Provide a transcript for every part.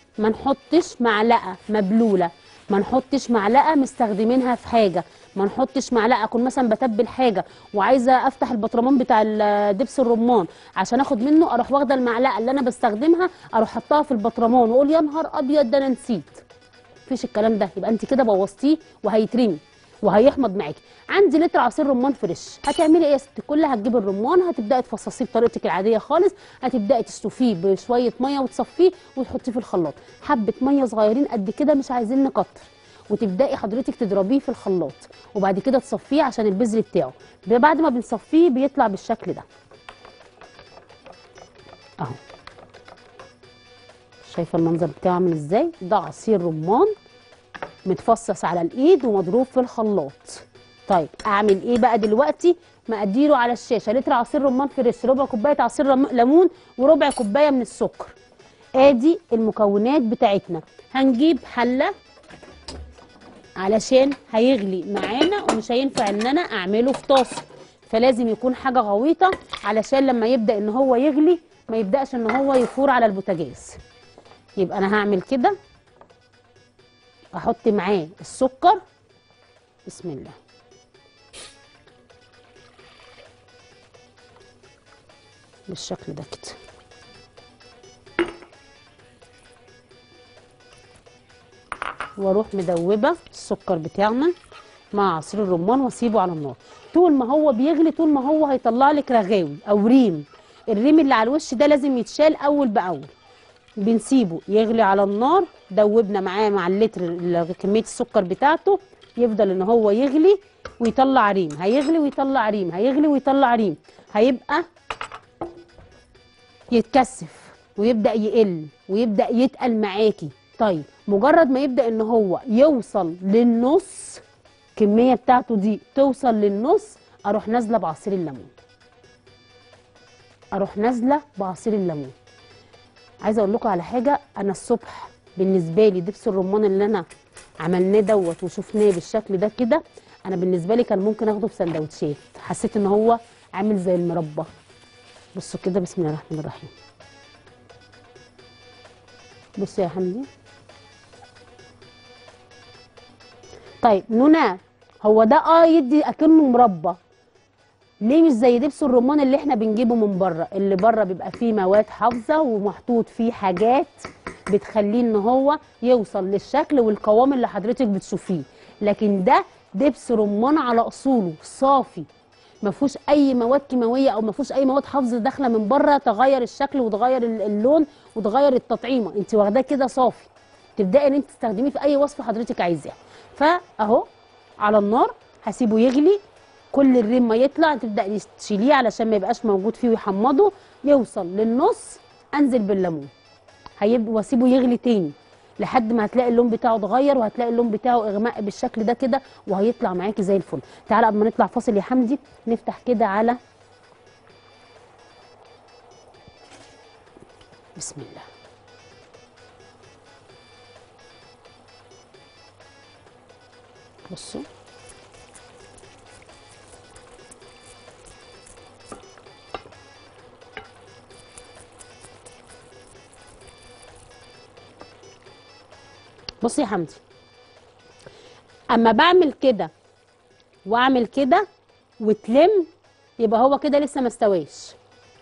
ما نحطش معلقه مبلوله ما نحطش معلقه مستخدمينها في حاجه ما نحطش معلقه اكون مثلا بتبل حاجه وعايزه افتح البطرمان بتاع ال- دبس الرمان عشان اخد منه اروح واخده المعلقه اللي انا بستخدمها اروح حطها في البطرمان واقول يا نهار ابيض ده انا نسيت مفيش الكلام ده يبقى انت كده بوظتيه وهيترمي وهيحمض معاكي عندي لتر عصير رمان فريش هتعملي ايه يا ست الكل هتجيبي الرمان هتبداي تفصصيه بطريقتك العاديه خالص هتبداي تشطفيه بشويه ميه وتصفيه وتحطيه في الخلاط حبه ميه صغيرين قد كده مش عايزين نكتر وتبداي حضرتك تضربيه في الخلاط وبعد كده تصفيه عشان البذر بتاعه بعد ما بنصفيه بيطلع بالشكل ده اهو شايفه المنظر بتاعه عامل ازاي ده عصير رمان متفصص على الايد ومضروب في الخلاط طيب اعمل ايه بقى دلوقتي مقاديره على الشاشه لتر عصير رمان فريش ربع كوبايه عصير رم- ليمون وربع كوبايه من السكر ادي المكونات بتاعتنا هنجيب حله علشان هيغلي معانا ومش هينفع ان انا اعمله في طاسه فلازم يكون حاجه غويطه علشان لما يبدا ان هو يغلي ما يبداش ان هو يفور على البوتاجاز يبقى انا هعمل كده احط معاه السكر بسم الله بالشكل ده كده واروح مدوبه السكر بتاعنا مع عصير الرمان واسيبه على النار طول ما هو بيغلي طول ما هو هيطلع لك رغاوي او ريم الريم اللي على الوش ده لازم يتشال اول باول بنسيبه يغلي على النار دوبنا معاه مع اللتر ال- كميه السكر بتاعته يفضل ان هو يغلي ويطلع ريم هيغلي ويطلع ريم هيغلي ويطلع ريم هيبقى يتكثف ويبدا يقل ويبدا يتقل معاكي طيب مجرد ما يبدا ان هو يوصل للنص الكميه بتاعته دي توصل للنص اروح نازله بعصير الليمون اروح نازله بعصير الليمون عايزه اقول لكم على حاجه انا الصبح بالنسبه لي دبس الرمان اللي انا عملناه دوت وشفناه بالشكل ده كده انا بالنسبه لي كان ممكن اخده في سندوتشات حسيت ان هو عامل زي المربى بصوا كده بسم الله الرحمن الرحيم بصوا يا حمدي طيب نونا هو ده اه يدي اكنه مربى ليه مش زي دبس الرمان اللي احنا بنجيبه من بره اللي بره بيبقى فيه مواد حافظه ومحطوط فيه حاجات بتخليه ان هو يوصل للشكل والقوام اللي حضرتك بتشوفيه لكن ده دبس رمان على اصوله صافي ما فيهوش اي مواد كيماويه او ما فيهوش اي مواد حافظه داخله من بره تغير الشكل وتغير ال- اللون وتغير التطعيمه انت واخداه كده صافي تبداي ان انت تستخدميه في اي وصفه حضرتك عايزاها فاهو على النار هسيبه يغلي كل الريم ما يطلع تبدا تشيليه علشان ما يبقاش موجود فيه ويحمضه يوصل للنص انزل بالليمون هيبقى واسيبه يغلي تاني لحد ما هتلاقي اللون بتاعه اتغير وهتلاقي اللون بتاعه اغماء بالشكل ده كده وهيطلع معاكي زي الفل تعالى قبل ما نطلع فاصل يا حمدي نفتح كده على بسم الله بصوا بصي يا حمدي اما بعمل كده واعمل كده وتلم يبقى هو كده لسه ما استواش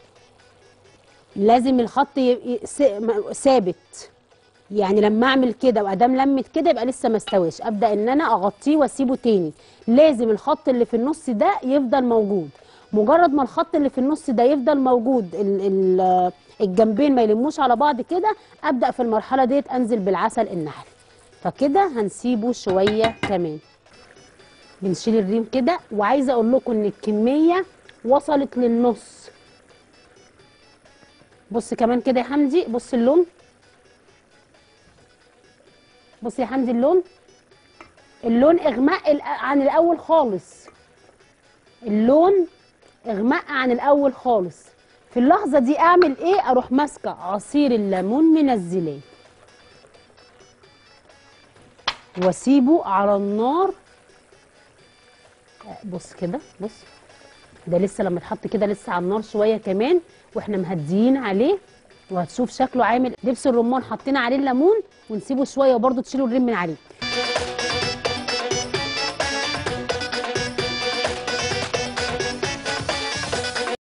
لازم الخط يبقى س- م- ثابت يعني لما اعمل كده وادام لمت كده يبقى لسه ما استواش ابدا ان انا اغطيه واسيبه تاني لازم الخط اللي في النص ده يفضل موجود مجرد ما الخط اللي في النص ده يفضل موجود ال ال الجنبين ما يلموش على بعض كده ابدا في المرحله ديت انزل بالعسل النحل فكده هنسيبه شويه كمان بنشيل الريم كده وعايزه اقول لكم ان الكميه وصلت للنص بص كمان كده يا حمدي بص اللون بص يا حمدي اللون اللون اغماء الأ- عن الاول خالص اللون اغماء عن الاول خالص في اللحظه دي اعمل ايه اروح ماسكه عصير الليمون منزلاه واسيبه على النار بص كده بص ده لسه لما اتحط كده لسه على النار شويه كمان واحنا مهديين عليه وهتشوف شكله عامل دبس الرمان حطينا عليه الليمون ونسيبه شويه وبرده تشيلوا الريم من عليه